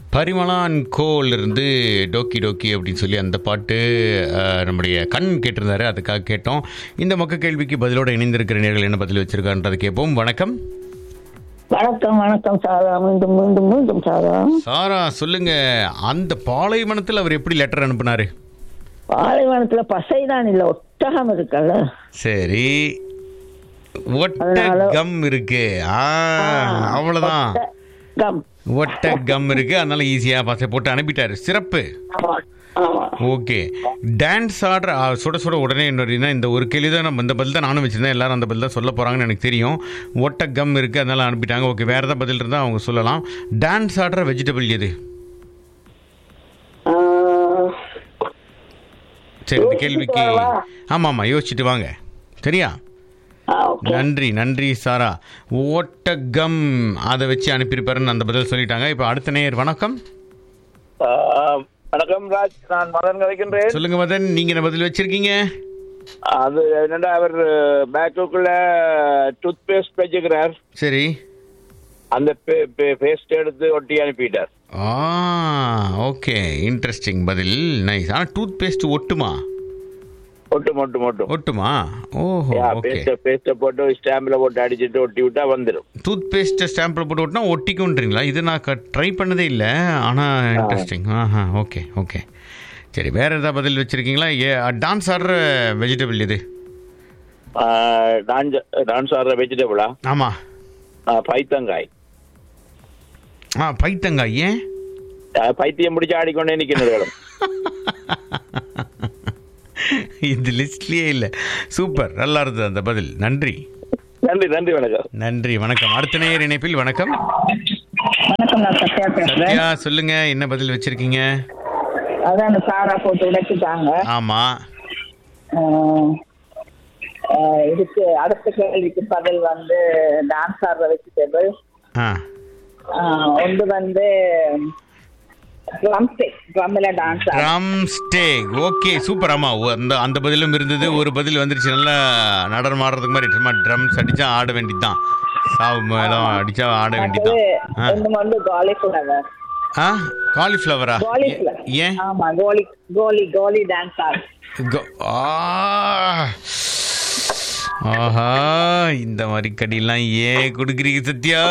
பரிமளான் கோல் இருந்து டோக்கி டோக்கி அப்படின்னு சொல்லி அந்த பாட்டு அஹ், நம்முடைய கண் கேட்டிருந்தாரு அதுக்காக கேட்டோம் இந்த மொக்க கேள்விக்கு பதிலோடு இணைந்திருக்கிற நேர்கள் என்ன பதில் வச்சிருக்கான்றதை கேட்போம் வணக்கம் வணக்கம் வணக்கம் சாரா மீண்டும் மீண்டும் மீண்டும் சாரா சாரா சொல்லுங்க அந்த பாலைவனத்தில் அவர் எப்படி லெட்டர் அனுப்புனாரு பாலைவனத்துல பசைதான் இல்ல ஒட்டகம் இருக்கல்ல சரி ஒட்ட அதனால- கம் இருக்கு ஆ அவ்வளவுதான் கம் ஒட்ட கம் இருக்கு அதனால ஈஸியா பசை போட்டு அனுப்பிட்டாரு சிறப்பு ஆமா ஆமா ஓகே டான்ஸ் ஆடுற ஆ, சுட சுட உடனே இன்னொரு என்ன, இந்த ஒரு கேள்வி தான் நம்ம இந்த பதில் தான் நானும் வச்சிருந்தேன் எல்லாரும் அந்த பதில் தான் சொல்ல போகிறாங்கன்னு எனக்கு தெரியும் ஒட்ட கம் இருக்குது அதனால அனுப்பிட்டாங்க ஓகே வேறு ஏதாவது பதில் இருந்தால் அவங்க சொல்லலாம் டான்ஸ் ஆடுற வெஜிடபிள் எது ஆஹ், சரி இந்த கேள்விக்கு ஆமாம் ஆமாம் யோசிச்சுட்டு வாங்க சரியா ஆ, okay. நன்றி நன்றி சாரா ஓட்டகம் அதை வச்சு அனுப்பியிருப்பாருன்னு அந்த பதில் சொல்லிட்டாங்க இப்போ அடுத்த நேர் வணக்கம் ஆஹ் வணக்கம் ராஜ் நான் மதன் கதைக்கின்றேன் சொல்லுங்க மதன் நீங்கள் என்ன பதில் வச்சிருக்கீங்க அது என்னடா அவர் பேக்குக்குள்ள டூத் பேஸ்ட் வச்சுக்கிறார் சரி அந்த பேஸ்ட் எடுத்து ஒட்டி அனுப்பிட்டார் ஆ ஓகே இன்ட்ரெஸ்டிங் பதில் நைஸ் ஆனால் டூத் பேஸ்ட் ஒட்டுமா ஒட்டும் ஒட்டும் ஒட்டும் ஒட்டுமா ஓஹோ ஓகே பேஸ்ட பேஸ்ட போட்டு ஸ்டாம்ப்ல போட்டு அடிச்சிட்டு ஒட்டி விட்டா வந்துடும் டூத் பேஸ்ட்டை ஸ்டாம்பில் போட்டு ஒட்டினா ஒட்டிக்கும்ன்றீங்களா இது நான் ட்ரை பண்ணதே இல்லை ஆனால் இன்ட்ரெஸ்டிங் ஆஹா ஓகே ஓகே சரி வேறு ஏதாவது பதில் வச்சுருக்கீங்களா ஏ டான்ஸ் ஆடுற வெஜிடபிள் இது டான்ஸ் ஆடுற வெஜிடபிளா ஆமாம் பைத்தங்காய் ஆ பைத்தங்காய் ஏன் ஆஹ் பைத்தியம் முடிச்சு ஆடிக்கொண்டே நிற்கிறது இது லிஸ்ட்லேயே இல்லை சூப்பர் நல்லா இருந்தது அந்த பதில் நன்றி நன்றி நன்றி வணக்கம் நன்றி வணக்கம் அடுத்த நேயர் இணைப்பில் வணக்கம் வணக்கம் நான் சத்யா பேசுறேன் சத்யா சொல்லுங்க என்ன பதில் வச்சிருக்கீங்க அதான் அந்த சாரா போட்டு உடைச்சிட்டாங்க ஆமா ஆஹ், ஆஹ், இதுக்கு அடுத்த கேள்விக்கு பதில் வந்து டான்ஸ் ஆடுற வெஜிடபிள் ஆ ஒன்று வந்து ட்ரம் ஸ்டிக் ட்ரம்ல டான்ஸ் ஆடுற ட்ரம் ஸ்டேக் ஓகே சூப்பர் ஆமா ஓ, அந்த அந்த பதிலும் இருந்தது ஒரு பதில் வந்துருச்சு நல்லா நடனம் ஆடுறதுக்கு மாதிரி சும்மா ட்ரம்ஸ் அடிச்சா ஆட வேண்டியதுதான் சாவு மேளம் அடிச்சா ஆட அது வேண்டியதுதான் ஆ ஒன்று வந்து காலிஃப்ளவர் ஆ காலிஃப்ளவரா காலிஃப்ளவர் ஏன் ஆமா கோலி கோலி கோலி டான்ஸ் ஆடு கோ- ஆ. ஆஹா இந்த மாதிரி கடியெல்லாம் ஏன் கொடுக்குறீங்க சத்யா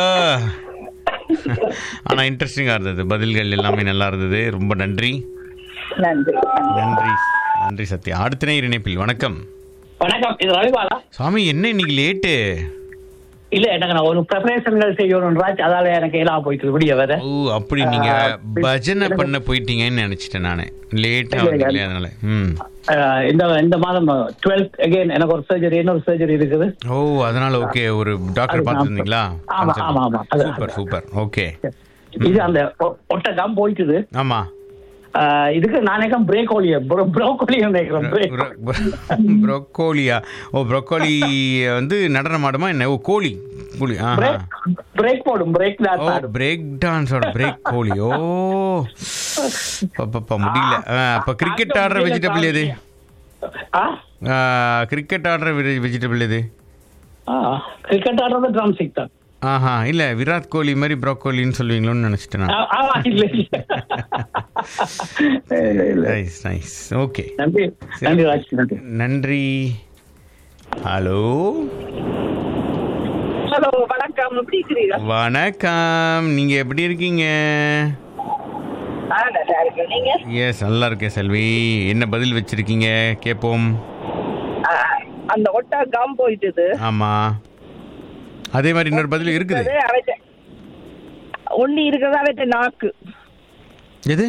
ஆனால் இன்ட்ரெஸ்டிங்காக இருந்தது பதில்கள் எல்லாமே நல்லா இருந்தது ரொம்ப நன்றி நன்றி நன்றி நன்றி சத்யா அடுத்த நேயர் இணைப்பில் வணக்கம் வணக்கம் இது ரவிபாலா சுவாமி என்ன இன்னைக்கு லேட்டு இல்ல எனக்கு நான் ஒரு ப்ரிப்பரேஷன்கள் செய்யணும் ராஜ் அதால எனக்கு எல்லாம் போயிட்டு விடிய வேற ஓ அப்படி நீங்க ஆ, பஜனை பண்ண போயிட்டீங்கன்னு நினைச்சிட்டேன் நான் லேட்டாக இல்ல, இல்ல. வந்தீங்களே அதனால ம் அஹ், இந்த இந்த மாதம் டுவெல்த் அகைன் எனக்கு ஒரு சர்ஜரி இன்னொரு சர்ஜரி இருக்குது ஓ அதனால ஓகே ஒரு டாக்டர் அது பார்த்துருந்தீங்களா ஆமா, ஆமா, ஆமா. அது- சூப்பர் சூப்பர் ஓகே இது அந்த ஒ- ஒட்டகம் போயிட்டுது ஆமா அஹ், இதுக்கு நான் நினைக்கிறேன் பிரேக்கோலிய ப்ரோக்கோலிய நினைக்கிறேன் break. ப்ரொக்கோலியா ஓ ப்ரொக்கோலி வந்து நடனம் ஆடுமா என்ன ஓ கோழி கோழி ஆஹா பிரேக் பிரேக் போடும் பிரேக் ஓ டான்ஸ் ஆடும் பிரேக் டான்ஸோட பிரேக் கோழி ஓ பப்பா முடியல ஆ, அப்ப கிரிக்கெட் ஆடுற வெஜிடபிள் எது ஆ கிரிக்கெட் ஆடுற வெஜிடபிள் எது கிரிக்கெட் ஆடுறது ட்ரம் சிக் தான் ஆஹா இல்ல விராட் கோலி மாதிரி ப்ரோக்கோலின்னு சொல்லுவீங்களோன்னு நினைச்சிட்டேன் நான் ஆ, ஆமா இல்ல இல்ல. இல்ல, இல்ல. நைஸ் நைஸ் ஓகே நன்றி நன்றி ராஜ் நன்றி நன்றி ஹலோ ஹலோ வணக்கம் எப்படி இருக்கிறீங்க வணக்கம் நீங்க எப்படி இருக்கீங்க ஆ நல்லா இருக்கேன் நீங்க எஸ் நல்லா இருக்கேன் செல்வி என்ன பதில் வச்சிருக்கீங்க கேட்போம் ஆ, அந்த ஒட்டா கம் போயிட்டுது ஆமா அதே மாதிரி இன்னொரு பதில் இருக்குது அவட்ட ஒண்ணு இருக்கிறதா அவட்ட நாக்கு எது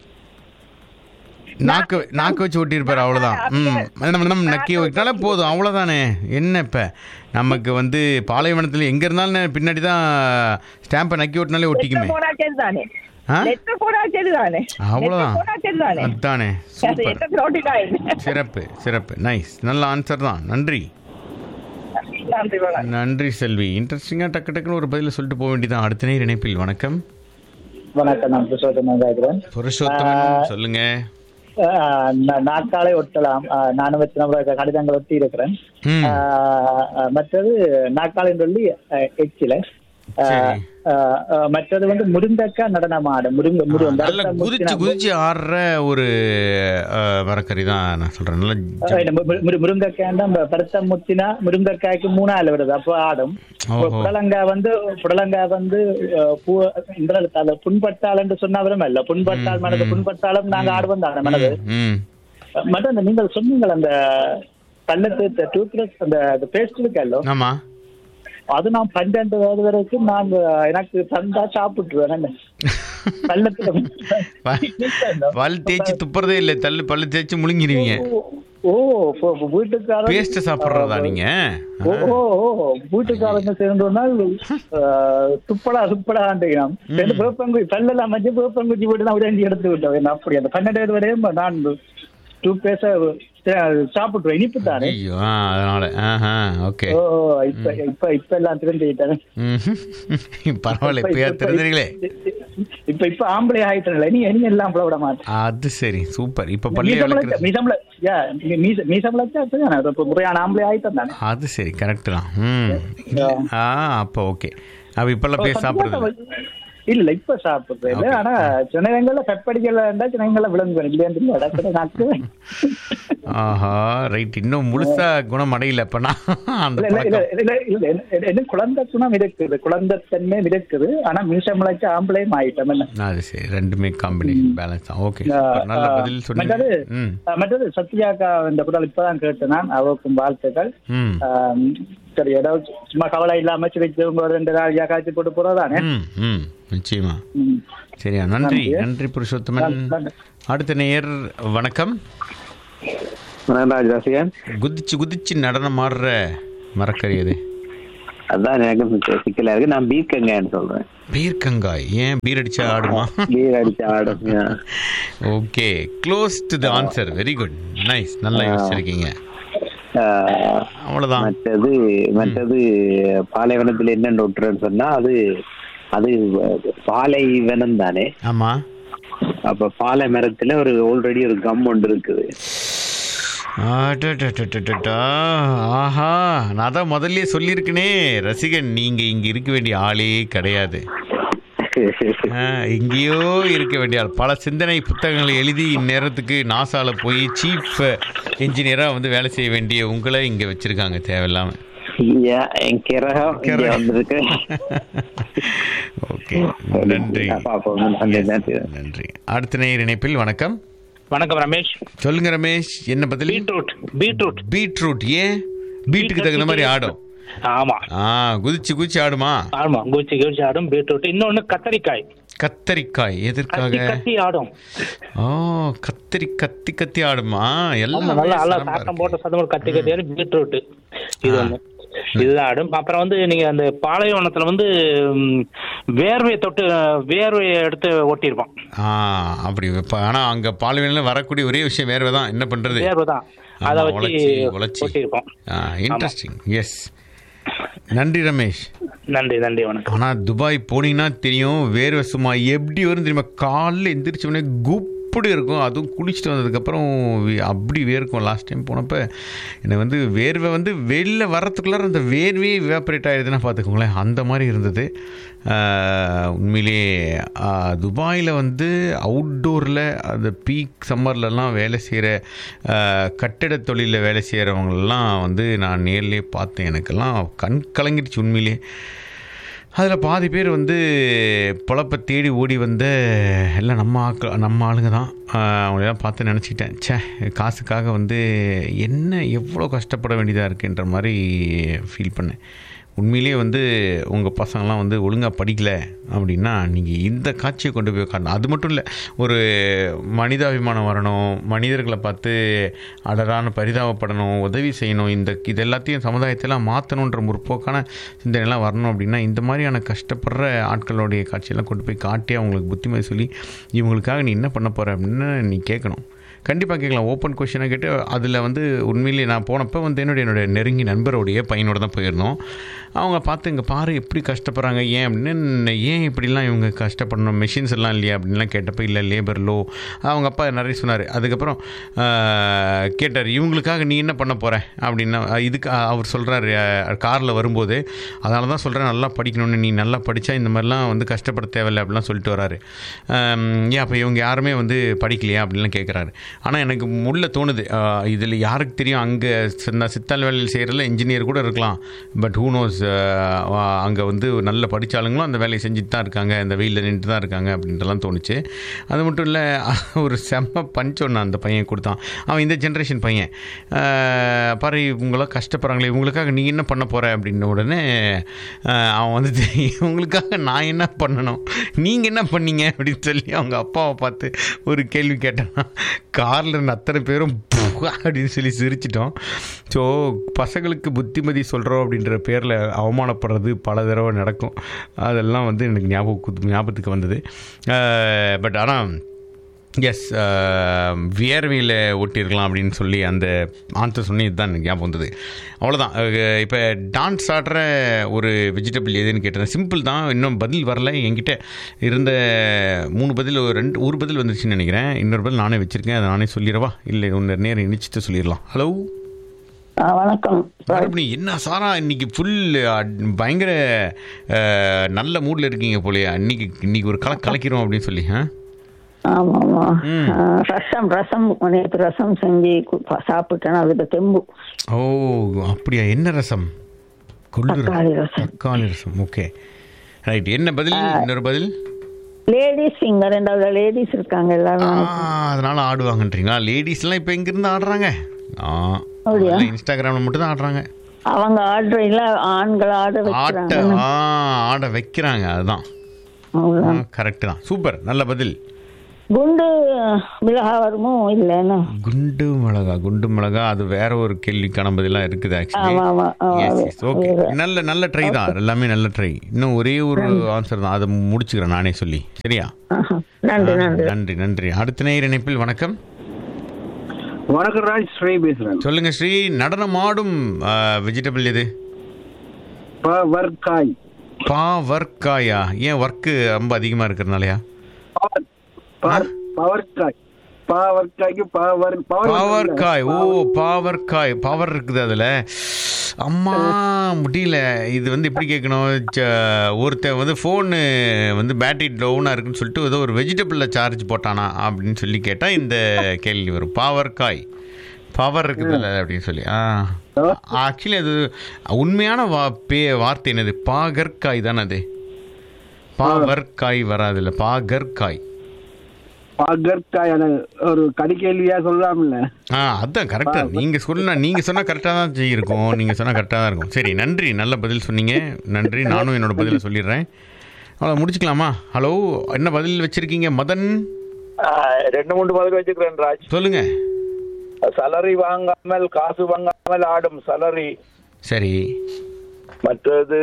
நாக்கு நாக்கு வச்சு ஒட்டியிருப்பார் அவ்வளோதான் ம் அது நம்ம நம்ம நக்கி வைக்கினாலே போதும் அவ்வளோதானே என்ன இப்போ நமக்கு வந்து பாலைவனத்தில் எங்கே இருந்தாலும் பின்னாடி தான் ஸ்டாம்பை நக்கி ஒட்டினாலே ஒட்டிக்குமே போனா சரிதானே ஆ நெட்ட போனா சரிதானே அவ்வளோதான் நெட்ட போனா சரிதானே அதானே அது சூப்பர் எத்தனை நோட்டிக்காய் சிறப்பு சிறப்பு நைஸ் நல்ல ஆன்சர் தான் நன்றி நன்றி வணக்கம் நன்றி செல்வி இன்ட்ரெஸ்டிங்காக டக்கு டக்குன்னு ஒரு பதில சொல்லிட்டு போக வேண்டியதான் அடுத்த நேர் இணைப்பில் வணக்கம் வணக்கம் நான் புருஷோத்தமன் கேட்கிறேன் புருஷோத்தமன் சொல்லுங்க ஆஹ் நா- நாட்காலை ஒட்டலாம் ஆஹ் நானும் வச்சு நம்ம கடிதங்கள் ஒட்டி இருக்கிறேன் ம் ஆஹ் மற்றது நாட்காலை சொல்லி எச்சில சரி. ஆஹ் ஆஹ் மற்றது வந்து முருங்கக்காய் நடனமாடு முருங்க முருங்க நல்ல குதிச்சு குதிச்சு ஆடுற ஒரு அஹ், மரக்கறி தான் நான் சொல்றேன் நல்ல ஜ- முருங்கக்காய் தான் பருத்த முத்தினா முருங்கக்காய்க்கு மூணால வருது அப்போ ஆடும் ஓஹோ. புடலங்காய் வந்து புடலங்காய் வந்து ஆஹ் பூ இந்த அது புண்பட்டால் என்று சொன்னாலும் இல்ல புண்பட்டால் மனது புண்பட்டாலும் நாங்க ஆடுவோம் தானே மனது ம் மட்டும் அந்த நீங்கள் சொன்னீங்கள் அந்த பள்ளத்து டூத் பிரஷ் அந்த பேஸ்ட் இருக்கல்லோ ஆமா அது நான் பன்னெண்டு வயது வரைக்கும் நான் எனக்கு தந்தா சாப்பிட்டுருவேன் பள்ளத்துல பல் தேய்ச்சி துப்புறதே இல்லை தள்ளு பல்லு தேய்ச்சி முழுங்கிடுவீங்க ஓ இப்போ வீட்டுக்காரர் பேஸ்ட் சாப்பிட்றதா நீங்க ஓ ஓ ஓ வீட்டுக்காரங்க சேர்ந்து ஒரு நாள் ஆஹ், துப்படா துப்படா ஆண்டுகிறான் வேப்பங்குச்சி பல்லெல்லாம் மஞ்சள் வேப்பங்குச்சி வீட்டு தான் உடனே எடுத்து விட்டோம் என்ன அப்படி அந்த பன்னெண்டு வயது வரையும் நான் டூ பேச சாப்பிட்டுருவேன் இனிப்பு தானே ஐயோ ஆ அதனால ஆஹா ஓகே ஓ இப்ப இப்ப இப்ப எல்லாம் தெரிஞ்சுக்கிட்டேன் ம் பரவாயில்ல இப்பயா தெரிஞ்சுங்களே இப்ப இப்ப ஆம்பளை ஆயிட்டல நீ இனி எல்லாம் ஆம்பளை விட மாட்டேன் அது சரி சூப்பர் இப்ப பள்ளி விளக்குறது மீசம்பள யா மீச மீசம்பள இப்ப முறையான ஆம்பளை ஆயிட்டம் தானே அது சரி கரெக்ட் தான் ம் ஆ அப்போ ஓகே அப்போ இப்பெல்லாம் பேச சாப்பிட்றது இல்ல இல்ல இப்ப சாப்பிடுறது இல்ல ஆனா சின்னவங்கள பெப்படிக்கல இருந்தா சின்னவங்கள விளங்கு இல்லையா இடத்துல நாக்கு ஆஹா ரைட் இன்னும் முழுசா குணம் அடையல அப்ப நான் அந்த இல்ல இல்ல பழக்கம் இல்ல இல்ல இல்ல என்ன குழந்தை குணம் இருக்குது குழந்தை தன்மை இருக்குது ஆனா மீசம்பளைச்சு ஆம்பளையும் ஆயிட்டம் என்ன அது சரி ரெண்டுமே காம்பினேஷன் பேலன்ஸ் தான் ஓகே நல்ல பதில் மற்றது சொன்னீங்க ம் அஹ், மற்றது சத்யாக்கா இந்த குரல் இப்பதான் கேட்டு நான் அவருக்கும் வாழ்த்துக்கள் ம் ஆம், சரி ஏதாவது சும்மா கவலை இல்லாம சரி இவங்க ஒரு ரெண்டு நாள் காய்ச்சி போட்டு போறதானே ம் ம் நிச்சயமா ம். சரியா நன்றி நன்றி. நன்றி புருஷோத்தமன் நன்றி. அடுத்த நேயர் வணக்கம் வணக்கம் ரசிகன் குதிச்சு குதிச்சு நடனம் ஆடுற மரக்கறி அது அதான் எனக்கு சிக்கலா இருக்கு நான் பீர்க்கங்கன்னு சொல்றேன் பீர்க்கங்காய் ஏன் பீர் அடிச்சா ஆடுமா பீர் அடிச்ச ஆடும் okay close to the answer very good nice நல்லா யோசிச்சிருக்கீங்க ஆஹ், அவ்வளவுதான் மற்றது மற்றது பாலைவனத்துல என்ன ஒட்டுறன்னு சொன்னா அது அது பாலைவனம் தானே ஆமா அப்ப பாலை மரத்துல ஒரு ஆல்ரெடி ஒரு கம் ஒன்று இருக்குது அடடடடடடா. ஆஹா நான் தான் முதல்லயே சொல்லியிருக்கனே ரசிகன் நீங்க இங்க இருக்க வேண்டிய ஆளே கிடையாது ஆ, எங்கேயோ இருக்க வேண்டிய ஆள் பல சிந்தனை புத்தகங்களை எழுதி இந்நேரத்துக்கு நாசால போய் சீஃப் என்ஜினியரா வந்து வேலை செய்ய வேண்டிய உங்களை இங்க வச்சிருக்காங்க தேவையில்லாம ஐயா, என் கிரகம் இங்க கிரகம். வந்திருக்கு ஓகே நன்றி பாப்போம் நன்றி நன்றி நன்றி அடுத்த நேயர் இணைப்பில் வணக்கம் வணக்கம் ரமேஷ் சொல்லுங்க ரமேஷ் என்ன பதில் பீட்ரூட் பீட்ரூட் பீட்ரூட் ஏன் பீட்டுக்கு தகுந்த மாதிரி ஆடும் ஆமா ஆ குதிச்சு குதிச்சு ஆடுமா ஆமா குச்சி குச்சி ஆடும் பீட்ரூட் இன்னொன்னு கத்தரிக்காய் கத்தரிக்காய் கத்தி எதற்காக கத்தி ஆடும் ஓ கத்தரி கத்தி கத்தி ஆடுமா ஆமா எல்லாம் நல்லா நல்லா சாட்டம் போட்ட சத்தம் கத்தி கத்தி ஆடும் பீட்ரூட் இது ஒண்ணு இதுதான் ஆடும் அப்புறம் வந்து நீங்க அந்த பாலைவனத்துல வந்து ம், வேர்வையை தொட்டு வேர்வையை எடுத்து ஒட்டியிருப்பான் ஆ அப்படி வைப்ப ஆனா அங்க பால்வெளியில வரக்கூடிய ஒரே விஷயம் வேர்வை தான் என்ன பண்றது வேர்வை தான் அதை ஆமா, வச்சு உழைச்சி உழைச்சி ஒட்டியிருப்போம் இன்ட்ரெஸ்டிங் எஸ் நன்றி ரமேஷ் நன்றி நன்றி வணக்கம் ஆனா துபாய் போனீங்கன்னா தெரியும் வேர்வை சும்மா எப்படி வரும் தெரியுமா காலைல எந்திரிச்ச உடனே குப்படி இருக்கும் அதுவும் குளிச்சுட்டு வந்ததுக்கப்புறம் வி- அப்படி வேர்க்கும் லாஸ்ட் டைம் போனப்போ எனக்கு வந்து வேர்வை வந்து வெளில வர்றதுக்குள்ளார அந்த வேர்வையே வேப்பரேட் ஆயிடுதுன்னா பார்த்துக்கோங்களேன் அந்த மாதிரி இருந்தது ஆஹ், உண்மையிலேயே துபாயில் வந்து அவுட்டோரில் அந்த பீக் சம்மர்லலாம் வேலை செய்கிற கட்டிட தொழிலில் வேலை செய்கிறவங்களெல்லாம் வந்து நான் நேர்லேயே பார்த்தேன் எனக்கெல்லாம் கண் கலங்கிடுச்சு உண்மையிலேயே அதில் பாதி பேர் வந்து பொழப்பை தேடி ஓடி வந்த எல்லாம் நம்ம ஆக்கள் நம்ம ஆளுங்க தான் ஆஹ் அவங்களெல்லாம் பார்த்து நினச்சிக்கிட்டேன் ச்சே காசுக்காக வந்து என்ன எவ்வளோ கஷ்டப்பட வேண்டியதாக இருக்குன்ற மாதிரி ஃபீல் பண்ணேன் உண்மையிலேயே வந்து உங்கள் பசங்கள்லாம் வந்து ஒழுங்காக படிக்கல அப்படின்னா நீங்கள் இந்த காட்சியை கொண்டு போய் காட்டணும் அது மட்டும் இல்லை ஒரு மனிதாபிமானம் வரணும் மனிதர்களை பார்த்து அடரான பரிதாபப்படணும் உதவி செய்யணும் இந்த இது எல்லாத்தையும் சமுதாயத்தெல்லாம் மாற்றணுன்ற முற்போக்கான சிந்தனைலாம் வரணும் அப்படின்னா இந்த மாதிரியான கஷ்டப்படுற ஆட்களுடைய காட்சியெல்லாம் கொண்டு போய் காட்டி அவங்களுக்கு புத்திமதி சொல்லி இவங்களுக்காக நீ என்ன பண்ண போகிற அப்படின்னு நீ கேட்கணும் கண்டிப்பாக கேட்கலாம் ஓப்பன் கொஷினாக கேட்டு அதில் வந்து உண்மையிலேயே நான் போனப்போ வந்து என்னுடைய என்னுடைய நெருங்கி நண்பருடைய பையனோட தான் போயிருந்தோம் அவங்க பார்த்து இங்கே பாரு எப்படி கஷ்டப்படுறாங்க ஏன் அப்படின்னு ஏன் இப்படிலாம் இவங்க கஷ்டப்படணும் மிஷின்ஸ் எல்லாம் இல்லையா அப்படின்லாம் கேட்டப்போ இல்லை லேபர் லோ அவங்க அப்பா நிறைய சொன்னார் அதுக்கப்புறம் ஆஹ், கேட்டார் இவங்களுக்காக நீ என்ன பண்ண போகிற அப்படின்னா இதுக்கு அஹ், அவர் சொல்கிறாரு காரில் வரும்போது அதனால தான் சொல்கிறேன் நல்லா படிக்கணும்னு நீ நல்லா படித்தா இந்த மாதிரிலாம் வந்து கஷ்டப்பட தேவையில்லை அப்படிலாம் சொல்லிட்டு வராரு ஆம், ஏன் அப்போ இவங்க யாருமே வந்து படிக்கலையா அப்படின்லாம் கேட்குறாரு ஆனால் எனக்கு உள்ள தோணுது இதில் யாருக்கு தெரியும் அங்கே நான் சித்தால் வேலையில் செய்கிறதுல இன்ஜினியர் கூட இருக்கலாம் பட் ஹூ நோஸ் அங்கே வந்து நல்ல படித்தாளுங்களும் அந்த வேலையை செஞ்சுட்டு தான் இருக்காங்க இந்த வெயிலில் நின்றுட்டு தான் இருக்காங்க அப்படின்ட்டுலாம் தோணுச்சு அது மட்டும் இல்லை ஒரு செம்ம பஞ்ச் ஒன்று அந்த பையன் கொடுத்தான் அவன் இந்த ஜென்ரேஷன் பையன் ஆஹ், பாரு இவங்களாம் கஷ்டப்படுறாங்களே இவங்களுக்காக நீ என்ன பண்ண போகிற அப்படின்ன உடனே ஆஹ், அவன் வந்துட்டு இவங்களுக்காக நான் என்ன பண்ணணும் நீங்கள் என்ன பண்ணீங்க அப்படின்னு சொல்லி அவங்க அப்பாவை பார்த்து ஒரு கேள்வி கேட்டான் காரில் இருந்த அத்தனை பேரும் "புவ்" அப்படின்னு சொல்லி சிரிச்சிட்டோம் ஸோ பசங்களுக்கு புத்திமதி சொல்கிறோம் அப்படின்ற பேரில் அவமானப்படுறது பல தடவை நடக்கும் அதெல்லாம் வந்து எனக்கு ஞாபகம் ஞாபகத்துக்கு வந்தது பட் ஆனால் எஸ் வியர்வையில் ஒட்டியிருக்கலாம் அப்படின்னு சொல்லி அந்த ஆன்சர் சொன்னி இதுதான் எனக்கு ஞாபகம் வந்தது அவ்வளோதான் இப்போ டான்ஸ் ஆடுற ஒரு வெஜிடபிள் எதுன்னு கேட்டேன் சிம்பிள் தான் இன்னும் பதில் வரல என்கிட்ட இருந்த மூணு பதில் ஒரு ரெண்டு ஒரு பதில் வந்துருச்சுன்னு நினைக்கிறேன் இன்னொரு பதில் நானே வச்சுருக்கேன் அதை நானே சொல்லிடவா இல்லை ஒன்று நேரம் இணைச்சிட்டு சொல்லிடலாம் ஹலோ ஆ, வணக்கம் மறுபடியும் என்ன சாரா இன்னைக்கு ஃபுல் பயங்கர அஹ், நல்ல மூடில் இருக்கீங்க போலயே இன்னைக்கு இன்னைக்கு ஒரு கல கலக்கிறோம் அப்படின்னு சொல்லி ஆ ஆமா ஆமா ம். ஆ, ரசம் ரசம் நேற்று ரசம் செஞ்சு கு- ப- சாப்பிட்டேன் அதுக்கு தெம்பு ஓ அப்படியா என்ன ரசம் கொள்ளு தக்காளி ரசம். தக்காளி ரசம் ஓகே ரைட் என்ன பதில் இன்னொரு பதில் லேடிஸ் இங்க ரெண்டாவது லேடிஸ் இருக்காங்க ஆ, எல்லாரும் அதனால ஆடுவாங்கன்றீங்களா லேடிஸ்லாம் இப்போ எங்கிருந்து ஆடுறாங்க ஆ அப்படியா? அதெல்லாம் இன்ஸ்டாகிராமில் மட்டும் தான் ஆடுறாங்க அவங்க ஆடுறீங்கள ஆண்கள் ஆட ஆட்ட வைக்கிறாங்க ஆ ஆட வைக்கிறாங்க அதுதான் அவ்வளவுதான். கரெக்டு தான் சூப்பர் நல்ல பதில் குண்டு மிளகா வருமோ இல்லைன்னு குண்டு மிளகா குண்டு மிளகா அது வேற ஒரு கேள்விக்கான பதிலாக இருக்குது ஆமா, ஆமா, ஆமா, ஆக்சுவலி ஓகே வேற. நல்ல நல்ல ட்ரை தான் எல்லாமே நல்ல ட்ரை இன்னும் ஒரே ஒரு ஆன்சர் தான் அதை முடிச்சுக்கிறேன் நானே சொல்லி சரியா ஆஹா. நன்றி நன்றி நன்றி நன்றி அடுத்த நேர இணைப்பில் வணக்கம் வணக்கம் ராஜ் ஸ்ரீ பேசுறேன் சொல்லுங்க ஸ்ரீ நடனமாடும் வெஜிடபிள் எது வர்க்காய் பா வர்க்காயா ஏன் ஒர்க்கு ரொம்ப அதிகமாக இருக்கிறதுனாலயா பவர்காய் பாவற்காய்க்கு பவர் பவர் காய் ஓ பவர் காய் பவர் இருக்குது அதில் அம்மா முடியல இது வந்து எப்படி கேட்கணும் ச- ஒருத்தன் வந்து ஃபோனு வந்து பேட்டரி டவுனாக இருக்குன்னு சொல்லிட்டு ஏதோ ஒரு வெஜிடபிளில் சார்ஜ் போட்டானா அப்படின்னு சொல்லி கேட்டால் இந்த கேள்வி வரும் பவர் காய் பவர் இருக்குதுல்ல அப்படின்னு சொல்லி ஆ ஆக்சுவலி அது உண்மையான வா பே வார்த்தை என்னது பாகற்காய் தானே அது பாவற்காய் வராதுல்ல பாகற்காய் பகற்காய் அந்த ஒரு கடிக்கேள்வியா சொல்லலாம்ல ஆ அதான் கரெக்டாக நீங்கள் சொன்னா நீங்கள் சொன்னால் கரெக்டாக தான் இருக்கும் நீங்கள் சொன்னால் கரெக்டாக தான் இருக்கும் சரி நன்றி நல்ல பதில் சொன்னீங்க நன்றி நானும் என்னோட பதிலை சொல்லிடுறேன் அவ்வளோ முடிச்சுக்கலாமா ஹலோ என்ன பதில் வச்சுருக்கீங்க மதன் ஆஹ் ரெண்டு மூணு பதில் வச்சுக்கிறேன் ராஜ் சொல்லுங்க சலரி வாங்காமல் காசு வாங்காமல் ஆடும் சலரி சரி மற்றது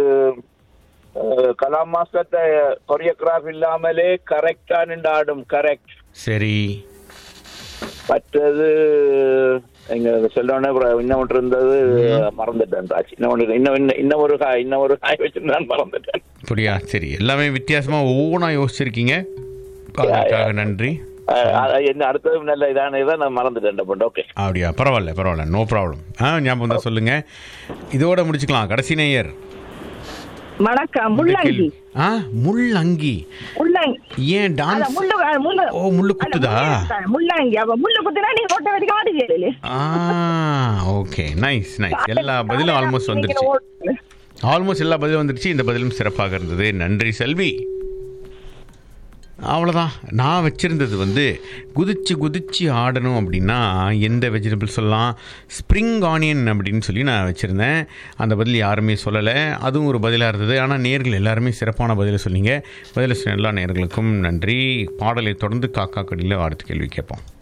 அஹ், கலாம் மாஸ்டர் கொரியோகிராஃப் இல்லாமலே கரெக்டா நின்று ஆடும் கரெக்ட் சரி மற்றது எங்க செல்லோனே இன்னும் ஒன்று இருந்தது மறந்துட்டேன் ராஜ் இன்னும் ஒன்று இன்னும் இன்னும் இன்னும் ஒரு காய் இன்னும் ஒரு காய் வச்சு நான் மறந்துட்டேன் அப்படியா சரி எல்லாமே வித்தியாசமாக ஒவ்வொன்றா யோசிச்சிருக்கீங்க அதுக்காக நன்றி அஹ், அஹ், என்ன அடுத்தது நல்ல இதான இதை நான் மறந்துட்டேன் ஓகே அப்படியா பரவாயில்ல பரவாயில்ல நோ ப்ராப்ளம் ஆ ஞாபகம் தான் சொல்லுங்கள் இதோட முடிச்சுக்கலாம் கடைசி நேயர் வணக்கம் இந்த முள்ளங்கி கேள்வி. ஆ முள்ளங்கி முள்ளங்கி ஏன் அத டான்ஸ் முள்ளு அஹ் முள்ளு ஓ முள்ளு அல்ல, குத்துதா முள்ளு, முள்ளங்கி அவ முள்ளு குத்துனா நீ ஓட்ட வரைக்கும் ஆடுகிறீங்களே ஆ ஓகே நைஸ் நைஸ் எல்லா பதிலும் ஆல்மோஸ்ட் வந்துருச்சு ஆல்மோஸ்ட் எல்லா பதிலும் வந்துருச்சு இந்த பதிலும் சிறப்பாக இருந்தது நன்றி செல்வி அவ்வளோதான் நான் வச்சுருந்தது வந்து குதிச்சு குதிச்சு ஆடணும் அப்படின்னா எந்த வெஜிடபிள் சொல்லலாம் ஸ்ப்ரிங் ஆனியன் அப்படின்னு சொல்லி நான் வச்சுருந்தேன் அந்த பதில் யாருமே சொல்லலை அதுவும் ஒரு பதிலாக இருந்தது ஆனால் நேர்கள் எல்லாருமே சிறப்பான பதிலை சொன்னீங்க பதிலை சொன்ன எல்லா நேர்களுக்கும் நன்றி பாடலை தொடர்ந்து காக்கா கடியில் அடுத்த கேள்வி கேட்போம்